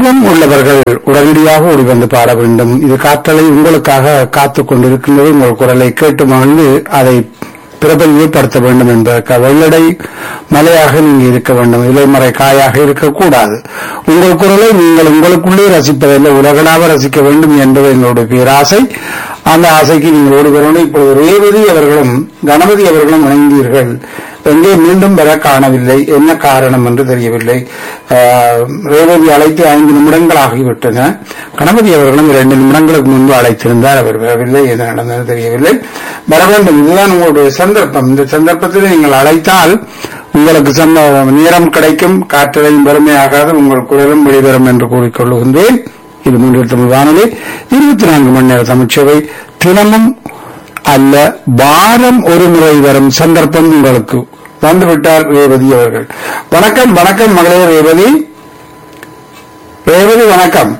ஆர்வம் உள்ளவர்கள் உடனடியாக ஓடி வந்து பாட வேண்டும் இது காற்றலை உங்களுக்காக காத்துக் கொண்டிருக்கின்றது உங்கள் குரலை கேட்டு மகிழ்ந்து அதை பிரபல்யப்படுத்த வேண்டும் என்பதற்காக வெள்ளடை மலையாக நீங்க இருக்க வேண்டும் இலைமறை காயாக இருக்கக்கூடாது உங்கள் குரலை நீங்கள் உங்களுக்குள்ளே ரசிப்பதில்லை உலகளாக ரசிக்க வேண்டும் என்பது எங்களுடைய பேராசை அந்த ஆசைக்கு நீங்கள் ஓடி வரணும் இப்பொழுது ரேவதி அவர்களும் கணபதி அவர்களும் இணைந்தீர்கள் எங்கே மீண்டும் வர காணவில்லை என்ன காரணம் என்று தெரியவில்லை ஆஹ், ரேவதி அழைத்து ஐந்து நிமிடங்கள் ஆகிவிட்டன கணபதி அவர்களும் இரண்டு நிமிடங்களுக்கு முன்பு அழைத்திருந்தார் அவர் வரவில்லை என்ன நடந்தது தெரியவில்லை வர வேண்டும் இதுதான் உங்களுடைய சந்தர்ப்பம் இந்த சந்தர்ப்பத்தில் நீங்கள் அழைத்தால் உங்களுக்கு சந்த நேரம் கிடைக்கும் காற்றலையும் பெருமையாகாது உங்கள் குரலும் வெளிவரும் என்று கூறிக்கொள்ளுகின்றேன் இது மூன்று தமிழ் வானொலி இருபத்தி நான்கு மணி நேர தமிழ்ச்சவை தினமும் அல்ல வாரம் ஒரு முறை வரும் சந்தர்ப்பம் உங்களுக்கு வந்துவிட்டார் ரேவதி அவர்கள் வணக்கம் வணக்கம் மகளே ரேவதி ரேவதி வணக்கம்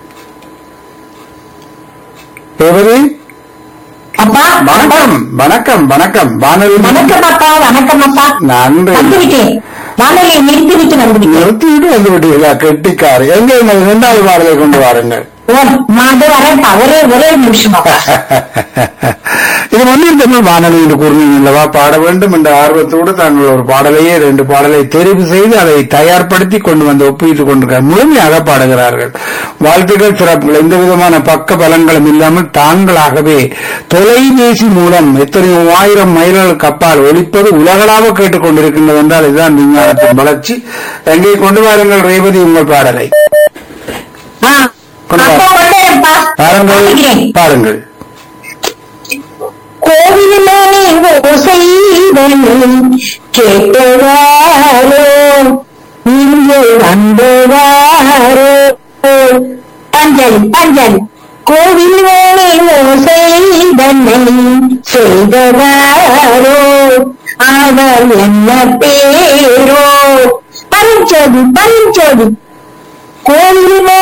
ரேவதி அப்பா வணக்கம் வணக்கம் வணக்கம் வானொலி வணக்கம் அப்பா வணக்கம் அப்பா நன்றி வந்துவிட்டேன் வானொலியை நிறுத்திவிட்டு வந்துவிட்டேன் நிறுத்திவிட்டு வந்து விட்டீர்களா கெட்டிக்காரு எங்க இந்த இரண்டாவது பாடலை கொண்டு வாருங்கள் ஓ, மாது வரேன்ப்பா ஒரே ஒரே நிமிஷம் அப்பா இது மண்ணின் தமிழ் வானொலி என்று கூறினீங்க அல்லவா பாட வேண்டும் என்ற ஆர்வத்தோடு தாங்கள் ஒரு பாடலையே ரெண்டு பாடலை தெரிவு செய்து அதை தயார்படுத்தி கொண்டு வந்து ஒப்பிட்டுக் கொண்டிருக்கிறார் முழுமையாக பாடுகிறார்கள் வாழ்த்துக்கள் சிறப்புகள் எந்த விதமான பக்க பலங்களும் இல்லாமல் தாங்களாகவே தொலைபேசி மூலம் எத்தனையோ ஆயிரம் மைல்களுக்கு அப்பால் ஒலிப்பது உலகளாக கேட்டுக் கொண்டிருக்கின்றது என்றால் இதுதான் விஞ்ஞானத்தின் வளர்ச்சி எங்கே கொண்டு வாருங்கள் ரேவதி உங்கள் பாடலை ஆ, கொண்டு வா. அப்பா வந்தேன்ப்பா பாருங்கள் வந்துக்கிறேன். பாருங்கள் கோவிலே ஓசைதனை கேட்டவாரோ இங்கே வந்தவாரோ பஞ்சலி பஞ்சலி கோவிலே ஓசைதனை செய்தவாரோ அவர் என்ன பேரோ பஞ்சது பஞ்சது கோவிலே